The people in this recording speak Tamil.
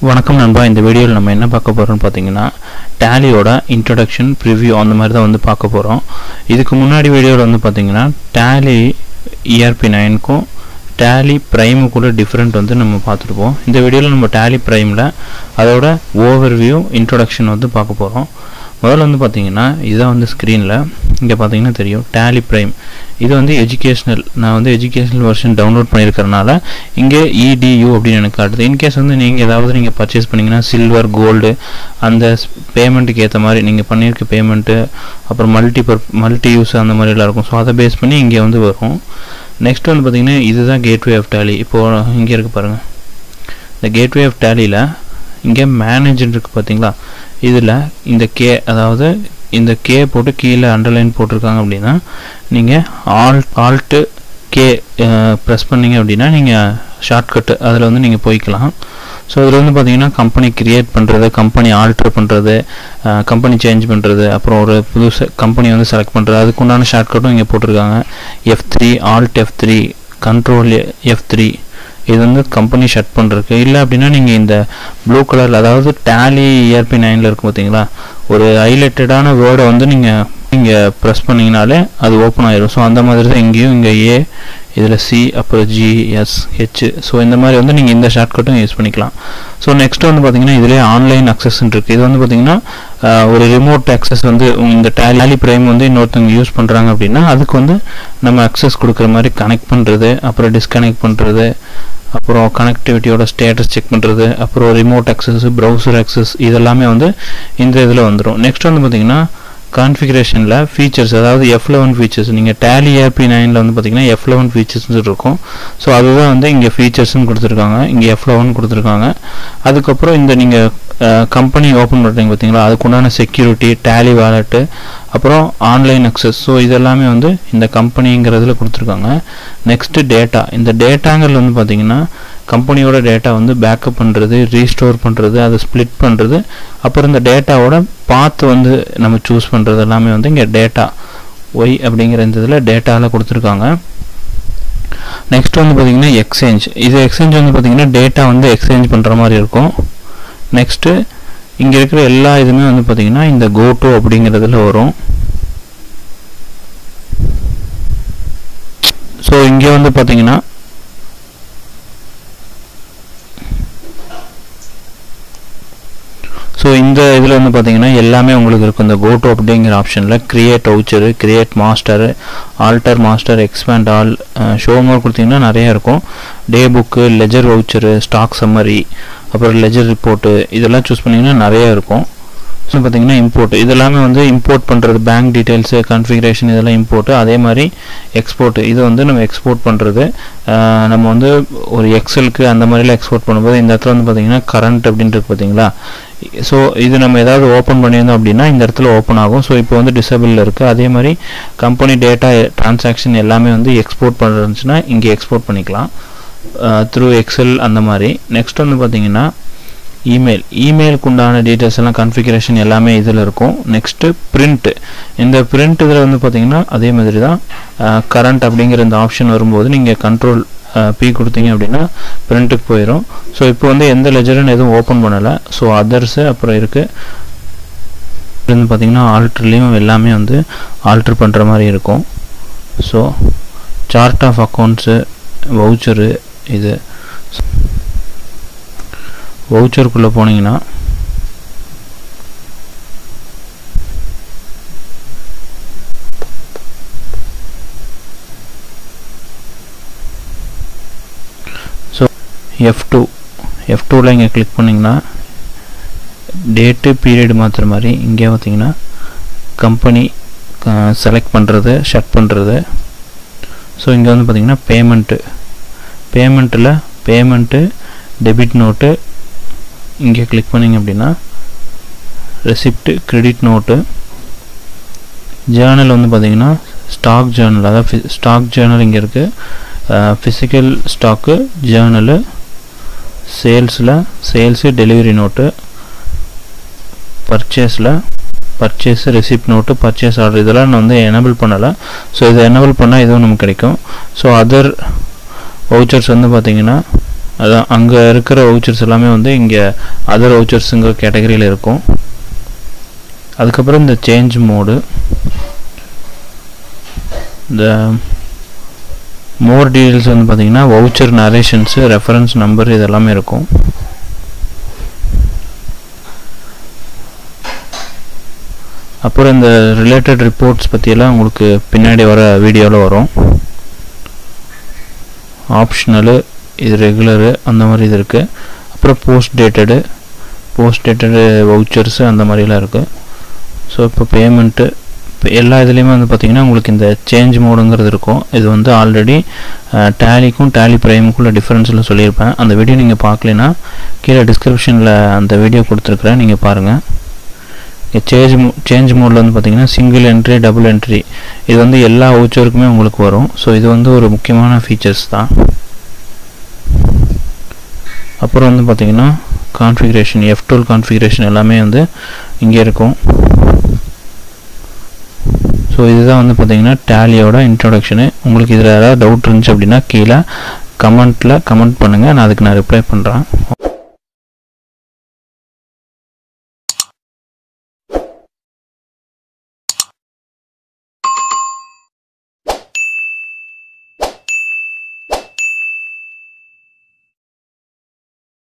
வணக்கம் நண்பா இந்த வீடியோவில் நம்ம என்ன பார்க்க போகிறோம்னு பார்த்தீங்கன்னா டேலியோட இன்ட்ரடக்ஷன் ப்ரிவ்யூ அந்த மாதிரி தான் வந்து பார்க்க போகிறோம் இதுக்கு முன்னாடி வீடியோவில் வந்து பார்த்தீங்கன்னா டேலி இஆர்பி நைனுக்கும் டேலி ப்ரைமுக்குள்ள டிஃப்ரெண்ட் வந்து நம்ம பார்த்துருப்போம் இந்த வீடியோவில் நம்ம டேலி ப்ரைமில் அதோட ஓவர்வியூ இன்ட்ரொடக்ஷன் வந்து பார்க்க போகிறோம் முதல்ல வந்து பார்த்தீங்கன்னா இதுதான் வந்து ஸ்க்ரீனில் இங்கே பார்த்தீங்கன்னா தெரியும் டேலி ப்ரைம் இது வந்து எஜுகேஷ்னல் நான் வந்து எஜுகேஷ்னல் வெர்ஷன் டவுன்லோட் பண்ணியிருக்கறனால இங்கே இடியூ அப்படின்னு எனக்கு காட்டுது இன்கேஸ் வந்து நீங்கள் ஏதாவது நீங்கள் பர்ச்சேஸ் பண்ணிங்கன்னா சில்வர் கோல்டு அந்த பேமெண்ட்டுக்கு ஏற்ற மாதிரி நீங்கள் பண்ணியிருக்க பேமெண்ட்டு அப்புறம் மல்டி பர் மல்டி யூஸ் அந்த மாதிரிலாம் இருக்கும் ஸோ அதை பேஸ் பண்ணி இங்கே வந்து வரும் நெக்ஸ்ட் வந்து பார்த்தீங்கன்னா இதுதான் கேட்வே ஆஃப் டேலி இப்போது இங்கே இருக்குது பாருங்கள் இந்த கேட்வே ஆஃப் டேலியில் இங்கே மேனேஜர் இருக்குது பார்த்தீங்களா இதில் இந்த கே அதாவது இந்த கே போட்டு கீழே அண்டர்லைன் போட்டிருக்காங்க அப்படின்னா நீங்கள் ஆல்ட் ஆல்ட்டு கே ப்ரெஸ் பண்ணீங்க அப்படின்னா நீங்கள் ஷார்ட்கட்டு அதில் வந்து நீங்கள் போய்க்கலாம் ஸோ இதில் வந்து பார்த்தீங்கன்னா கம்பெனி கிரியேட் பண்ணுறது கம்பெனி ஆல்ட்ரு பண்ணுறது கம்பெனி சேஞ்ச் பண்ணுறது அப்புறம் ஒரு புதுசு கம்பெனி வந்து செலக்ட் பண்ணுறது அதுக்குண்டான ஷார்ட்கட்டும் இங்கே போட்டிருக்காங்க F three alt F three control F three இது வந்து கம்பெனி ஷட் பண்ணுறதுக்கு இல்லை அப்படின்னா நீங்கள் இந்த ப்ளூ கலரில் அதாவது டேலி இஆர்பி நைனில் இருக்கும் பார்த்தீங்களா ஒரு ஹைலைட்டடான வேர்டை வந்து நீங்கள் நீங்கள் ப்ரெஸ் பண்ணிங்கனாலே அது ஓப்பன் ஆயிரும் ஸோ அந்த மாதிரி தான் இங்கேயும் இங்கே ஏ இதில் சி அப்புறம் ஜி எஸ் ஹெச் ஸோ இந்த மாதிரி வந்து நீங்கள் இந்த ஷார்ட்கட்டும் யூஸ் பண்ணிக்கலாம் ஸோ நெக்ஸ்ட் வந்து பார்த்தீங்கன்னா இதிலே ஆன்லைன் அக்சஸ் இருக்குது இது வந்து பார்த்தீங்கன்னா ஒரு ரிமோட் அக்சஸ் வந்து இந்த டேலி ப்ரைம் வந்து இன்னொருத்தவங்க யூஸ் பண்ணுறாங்க அப்படின்னா அதுக்கு வந்து நம்ம அக்சஸ் கொடுக்குற மாதிரி கனெக்ட் பண்ணுறது அப்புறம் டிஸ்கனெக்ட் பண்ணுறது அப்புறம் கனெக்டிவிட்டியோட ஸ்டேட்டஸ் செக் பண்ணுறது அப்புறம் ரிமோட் அக்சஸ் ப்ரௌசர் அக்சஸ் இதெல்லாமே வந்து இந்த இதில் வந்துடும் நெக்ஸ்ட் வந்து பார்த்தீங்கன்னா கான்ஃபிகரேஷனில் ஃபீச்சர்ஸ் அதாவது எஃப் லெவன் ஃபீச்சர்ஸ் நீங்கள் டேலி ஏபி நைனில் வந்து பார்த்தீங்கன்னா எஃப் லெவன் ஃபீச்சர்ஸ் இருக்கும் ஸோ அதுதான் வந்து இங்கே ஃபீச்சர்ஸ்னு கொடுத்துருக்காங்க இங்கே எஃப் லெவன் கொடுத்துருக்காங்க அதுக்கப்புறம் இந்த நீங்கள் கம்பெனி ஓப்பன் பண்ணுறீங்க பார்த்தீங்களா அதுக்குண்டான செக்யூரிட்டி டேலி வாலெட்டு அப்புறம் ஆன்லைன் அக்சஸ் ஸோ இதெல்லாமே வந்து இந்த கம்பெனிங்கிறதுல கொடுத்துருக்காங்க நெக்ஸ்ட்டு டேட்டா இந்த டேட்டாங்கிறது வந்து பார்த்தீங்கன்னா கம்பெனியோட டேட்டா வந்து பேக்கப் பண்ணுறது ரீஸ்டோர் பண்ணுறது அதை ஸ்ப்ளிட் பண்ணுறது அப்புறம் இந்த டேட்டாவோட பாத்து வந்து நம்ம சூஸ் பண்ணுறது எல்லாமே வந்து இங்கே டேட்டா ஒய் அப்படிங்கிற இந்த இதில் டேட்டாவில் கொடுத்துருக்காங்க நெக்ஸ்ட் வந்து பார்த்தீங்கன்னா எக்ஸ்சேஞ்ச் இது எக்ஸ்சேஞ்ச் வந்து பார்த்தீங்கன்னா டேட்டா வந்து எக்ஸ்சேஞ்ச் பண்ணுற மாதிரி இருக்கும் நெக்ஸ்ட்டு இங்கே இருக்கிற எல்லா இதுவுமே வந்து பார்த்தீங்கன்னா இந்த கோட்டோ அப்படிங்கிறதுல வரும் ஸோ இங்கே வந்து பார்த்தீங்கன்னா ஸோ இந்த இதில் வந்து பார்த்தீங்கன்னா எல்லாமே உங்களுக்கு இருக்கும் இந்த கோட்டோ அப்படிங்கிற ஆப்ஷனில் create voucher create master alter master expand all show more கொடுத்தீங்கன்னா நிறையா இருக்கும் day book ledger voucher stock summary அப்புறம் லெஜர் ரிப்போர்ட்டு இதெல்லாம் சூஸ் பண்ணிங்கன்னா நிறையா இருக்கும் ஸோ பார்த்தீங்கன்னா இம்போர்ட் இதெல்லாமே வந்து இம்போர்ட் பண்ணுறது பேங்க் டீட்டெயில்ஸு கன்ஃபிகரேஷன் இதெல்லாம் இம்போர்ட்டு அதே மாதிரி எக்ஸ்போர்ட் இது வந்து நம்ம எக்ஸ்போர்ட் பண்ணுறது நம்ம வந்து ஒரு எக்ஸலுக்கு அந்த மாதிரிலாம் எக்ஸ்போர்ட் பண்ணும்போது இந்த இடத்துல வந்து பார்த்தீங்கன்னா கரண்ட் அப்படின்ட்டு பார்த்தீங்களா ஸோ இது நம்ம ஏதாவது ஓப்பன் பண்ணியிருந்தோம் அப்படின்னா இந்த இடத்துல ஓப்பன் ஆகும் ஸோ இப்போ வந்து டிசபிளில் இருக்குது அதே மாதிரி கம்பெனி டேட்டா டிரான்சாக்ஷன் எல்லாமே வந்து எக்ஸ்போர்ட் பண்ணுறதுச்சுன்னா இங்கே எக்ஸ்போர்ட் பண்ணிக்கலாம் த்ரூ எக்ஸல் அந்த மாதிரி நெக்ஸ்ட் வந்து பார்த்தீங்கன்னா இமெயில் இமெயிலுக்கு உண்டான டீட்டெயில்ஸ் எல்லாம் கன்ஃபிகரேஷன் எல்லாமே இதில் இருக்கும் நெக்ஸ்ட்டு பிரிண்ட்டு இந்த பிரிண்ட் இதில் வந்து பார்த்தீங்கன்னா அதே மாதிரி தான் கரண்ட் அப்படிங்கிற இந்த ஆப்ஷன் வரும்போது நீங்கள் கண்ட்ரோல் பி கொடுத்தீங்க அப்படின்னா பிரிண்ட்டுக்கு போயிடும் ஸோ இப்போ வந்து எந்த லெஜருன்னு எதுவும் ஓப்பன் பண்ணலை ஸோ அதர்ஸு அப்புறம் இருக்குது வந்து பார்த்திங்கன்னா ஆல்ட்ருலேயும் எல்லாமே வந்து ஆல்ட்ரு பண்ணுற மாதிரி இருக்கும் so chart of accounts voucher இது வவுச்சருக்குள்ளே போனீங்கன்னா ஸோ எஃப் டூ எஃப் டூவில் இங்கே கிளிக் பண்ணிங்கன்னா டேட்டு பீரியடு மாற்றுற மாதிரி இங்கே பார்த்தீங்கன்னா கம்பெனி செலக்ட் பண்ணுறது ஷட் பண்ணுறது ஸோ இங்கே வந்து பார்த்திங்கன்னா பேமெண்ட்டு பேமெண்ட்டில் பேமெண்ட்டு டெபிட் நோட்டு இங்கே கிளிக் பண்ணிங்க அப்படின்னா ரெசிப்ட்டு கிரெடிட் நோட்டு ஜேர்னல் வந்து பார்த்திங்கன்னா ஸ்டாக் ஜேர்னல் அதாவது ஸ்டாக் ஜேர்னல் இங்கே இருக்குது ஃபிசிக்கல் ஸ்டாக்கு ஜேர்னலு சேல்ஸில் சேல்ஸு டெலிவரி நோட்டு பர்ச்சேஸில் purchase receipt note purchase order இதெல்லாம் நான் வந்து எனபிள் பண்ணலை ஸோ இதை எனபிள் பண்ணால் இதுவும் நமக்கு கிடைக்கும் ஸோ அதர் வவுச்சர்ஸ் வந்து பார்த்திங்கன்னா அதான் அங்கே இருக்கிற வவுச்சர்ஸ் எல்லாமே வந்து இங்கே அதர் வவுச்சர்ஸுங்கிற கேட்டகரியில் இருக்கும் அதுக்கப்புறம் இந்த சேஞ்ச் மோடு இந்த மோர் டீட்டெயில்ஸ் வந்து பார்த்தீங்கன்னா வவுச்சர் நரேஷன்ஸு ரெஃபரன்ஸ் நம்பர் இது எல்லாமே இருக்கும் அப்புறம் இந்த ரிலேட்டட் ரிப்போர்ட்ஸ் பற்றியெல்லாம் உங்களுக்கு பின்னாடி வர வீடியோவில் வரும் ஆப்ஷனலு இது ரெகுலரு அந்த மாதிரி இது இருக்குது அப்புறம் post dated post dated vouchers அந்த மாதிரிலாம் இருக்குது ஸோ இப்போ பேமெண்ட்டு இப்போ எல்லா இதுலேயுமே வந்து பார்த்திங்கன்னா உங்களுக்கு இந்த சேஞ்ச் மோடுங்கிறது இருக்கும் இது வந்து ஆல்ரெடி டேலிக்கும் டேலி ப்ரைமுக்குள்ள டிஃப்ரென்ஸில் சொல்லியிருப்பேன் அந்த வீடியோ நீங்கள் பார்க்கலனா கீழே டிஸ்கிரிப்ஷனில் அந்த வீடியோ கொடுத்துருக்குறேன் நீங்கள் பாருங்கள் சேஞ்ச் மோ சேஞ்ச் மோடில் வந்து பார்த்தீங்கன்னா சிங்கிள் என்ட்ரி டபுள் என்ட்ரி இது வந்து எல்லா வவுச்சருக்குமே உங்களுக்கு வரும் ஸோ இது வந்து ஒரு முக்கியமான ஃபீச்சர்ஸ் தான் அப்புறம் வந்து பார்த்தீங்கன்னா கான்ஃபிகரேஷன் எஃப் டுவெல் கான்ஃபிகரேஷன் எல்லாமே வந்து இங்கே இருக்கும் ஸோ இதுதான் வந்து பார்த்தீங்கன்னா டேலியோட இன்ட்ரொடக்ஷனு உங்களுக்கு இதில் ஏதாவது டவுட் இருந்துச்சு அப்படின்னா கீழே கமெண்ட்டில் கமெண்ட் பண்ணுங்கள் நான் அதுக்கு நான் ரிப்ளை பண்ணுறேன்